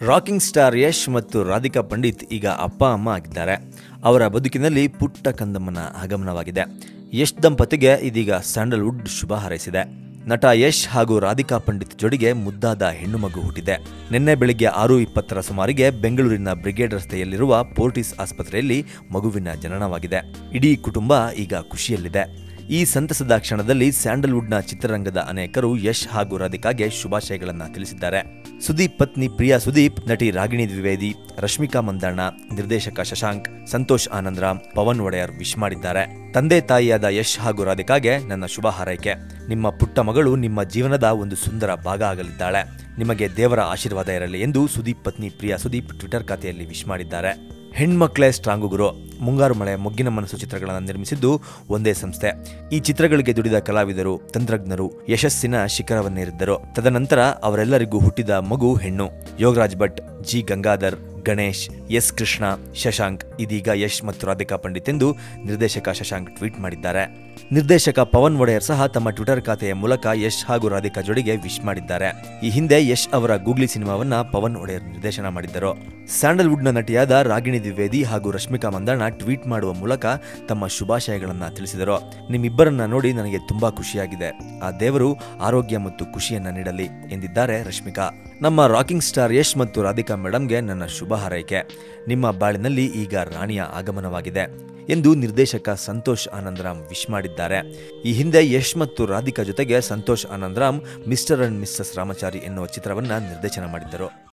rocking star Yash ಮತ್ತು ರಾಧಿಕಾ ಪಂಡಿತ್ ಈಗ ಅಪ್ಪ ಅಮ್ಮ ಆಗಿದ್ದಾರೆ ಅವರ ಬದುಕಿನಲ್ಲಿ ಪುಟ್ಟ ಕಂದಮ್ಮನ ಆಗಮನವಾಗಿದೆ ಯಶ್ ದಂಪತಿಗೆ ಇದೀಗ ಸ್ಯಾಂಡಲ್ವುಡ್ ಶುಭ ಹಾರೈಸಿದೆ ನಟ ಯಶ್ ಹಾಗೂ ರಾಧಿಕಾ ಪಂಡಿತ್ ಜೋಡಿಗೆ ಮುದ್ದಾದ ಹೆಣ್ಣು ಮಗು ಹುಟ್ಟಿದೆ ನಿನ್ನೆ ಬೆಳಿಗ್ಗೆ ಆರು ಇಪ್ಪತ್ತರ ಸುಮಾರಿಗೆ ಬೆಂಗಳೂರಿನ ಬ್ರಿಗೇಡ್ ರಸ್ತೆಯಲ್ಲಿರುವ ಪೋರ್ಟಿಸ್ ಆಸ್ಪತ್ರೆಯಲ್ಲಿ ಮಗುವಿನ ಜನನವಾಗಿದೆ ಇಡೀ ಕುಟುಂಬ ಈಗ ಖುಷಿಯಲ್ಲಿದೆ ಈ ಸಂತಸದ ಕ್ಷಣದಲ್ಲಿ ಸ್ಯಾಂಡಲ್ವುಡ್ನ ಚಿತ್ರರಂಗದ ಅನೇಕರು ಯಶ್ ಹಾಗೂ ರಾಧಿಕಾಗೆ ಶುಭಾಶಯಗಳನ್ನ ತಿಳಿಸಿದ್ದಾರೆ ಸುದೀಪ್ ಪತ್ನಿ ಪ್ರಿಯಾ ಸುದೀಪ್ ನಟಿ ರಾಗಿಣಿ ದ್ವಿವೇದಿ ರಶ್ಮಿಕಾ ಮಂದಣ್ಣ ನಿರ್ದೇಶಕ ಶಶಾಂಕ್ ಸಂತೋಷ್ ಆನಂದರಾಮ್ ಪವನ್ ಒಡೆಯರ್ ವಿಶ್ ಮಾಡಿದ್ದಾರೆ ತಂದೆ ತಾಯಿಯಾದ ಯಶ್ ಹಾಗೂ ರಾಧಿಕಾಗೆ ನನ್ನ ಶುಭ ಹಾರೈಕೆ ನಿಮ್ಮ ಪುಟ್ಟ ಮಗಳು ನಿಮ್ಮ ಜೀವನದ ಒಂದು ಸುಂದರ ಭಾಗ ಆಗಲಿದ್ದಾಳೆ ನಿಮಗೆ ದೇವರ ಆಶೀರ್ವಾದ ಇರಲಿ ಎಂದು ಸುದೀಪ್ ಪತ್ನಿ ಪ್ರಿಯಾ ಸುದೀಪ್ ಟ್ವಿಟರ್ ಖಾತೆಯಲ್ಲಿ ವಿಶ್ ಮಾಡಿದ್ದಾರೆ ಹೆಣ್ಮಕ್ಳೇ ಸ್ಟ್ರಾಂಗು ಗುರು ಮುಂಗಾರು ಮಳೆ ಮೊಗ್ಗಿನ ಮನಸ್ಸು ಚಿತ್ರಗಳನ್ನು ನಿರ್ಮಿಸಿದ್ದು ಒಂದೇ ಸಂಸ್ಥೆ ಈ ಚಿತ್ರಗಳಿಗೆ ದುಡಿದ ಕಲಾವಿದರು ತಂತ್ರಜ್ಞರು ಯಶಸ್ಸಿನ ಶಿಖರವನ್ನೇರಿದ್ದರು ತದನಂತರ ಅವರೆಲ್ಲರಿಗೂ ಹುಟ್ಟಿದ ಮಗು ಹೆಣ್ಣು ಯೋಗರಾಜ್ ಭಟ್ ಜಿ ಗಂಗಾಧರ್ ಗಣೇಶ್ ಎಸ್ ಕೃಷ್ಣ ಶಶಾಂಕ್ ಇದೀಗ ಯಶ್ ಮತ್ತು ರಾಧಿಕಾ ಪಂಡಿತ್ ಎಂದು ನಿರ್ದೇಶಕ ಶಶಾಂಕ್ ಟ್ವೀಟ್ ಮಾಡಿದ್ದಾರೆ ನಿರ್ದೇಶಕ ಪವನ್ ಒಡೆಯರ್ ಸಹ ತಮ್ಮ ಟ್ವಿಟರ್ ಖಾತೆಯ ಮೂಲಕ ಯಶ್ ಹಾಗೂ ರಾಧಿಕಾ ಜೋಡಿಗೆ ವಿಶ್ ಮಾಡಿದ್ದಾರೆ ಈ ಹಿಂದೆ ಯಶ್ ಅವರ ಗೂಗ್ಲಿ ಸಿನಿಮಾವನ್ನ ಪವನ್ ಒಡೆಯರ್ ನಿರ್ದೇಶನ ಮಾಡಿದ್ದರು ಸ್ಯಾಂಡಲ್ವುಡ್ನ ನಟಿಯಾದ ರಾಗಿಣಿ ದ್ವಿವೇದಿ ಹಾಗೂ ರಶ್ಮಿಕಾ ಮಂದಣ್ಣ ಟ್ವೀಟ್ ಮಾಡುವ ಮೂಲಕ ತಮ್ಮ ಶುಭಾಶಯಗಳನ್ನ ತಿಳಿಸಿದರು ನಿಮ್ಮಿಬ್ಬರನ್ನ ನೋಡಿ ನನಗೆ ತುಂಬಾ ಖುಷಿಯಾಗಿದೆ ಆ ದೇವರು ಆರೋಗ್ಯ ಮತ್ತು ಖುಷಿಯನ್ನ ನೀಡಲಿ ಎಂದಿದ್ದಾರೆ ರಶ್ಮಿಕಾ ನಮ್ಮ ರಾಕಿಂಗ್ ಸ್ಟಾರ್ ಯಶ್ ಮತ್ತು ರಾಧಿಕಾ ಮೇಡಮ್ಗೆ ನನ್ನ ಶುಭ ಹಾರೈಕೆ ನಿಮ್ಮ ಬಾಳಿನಲ್ಲಿ ಈಗ ರಾಣಿಯ ಆಗಮನವಾಗಿದೆ ಎಂದು ನಿರ್ದೇಶಕ ಸಂತೋಷ್ ಆನಂದರಾಮ್ ವಿಶ್ ಮಾಡಿದ್ದಾರೆ ಈ ಹಿಂದೆ ಯಶ್ ಮತ್ತು ರಾಧಿಕಾ ಜೊತೆಗೆ Santhosh Anandram mister and missus Ramachari ಎನ್ನುವ ಚಿತ್ರವನ್ನ ನಿರ್ದೇಶನ ಮಾಡಿದ್ದರು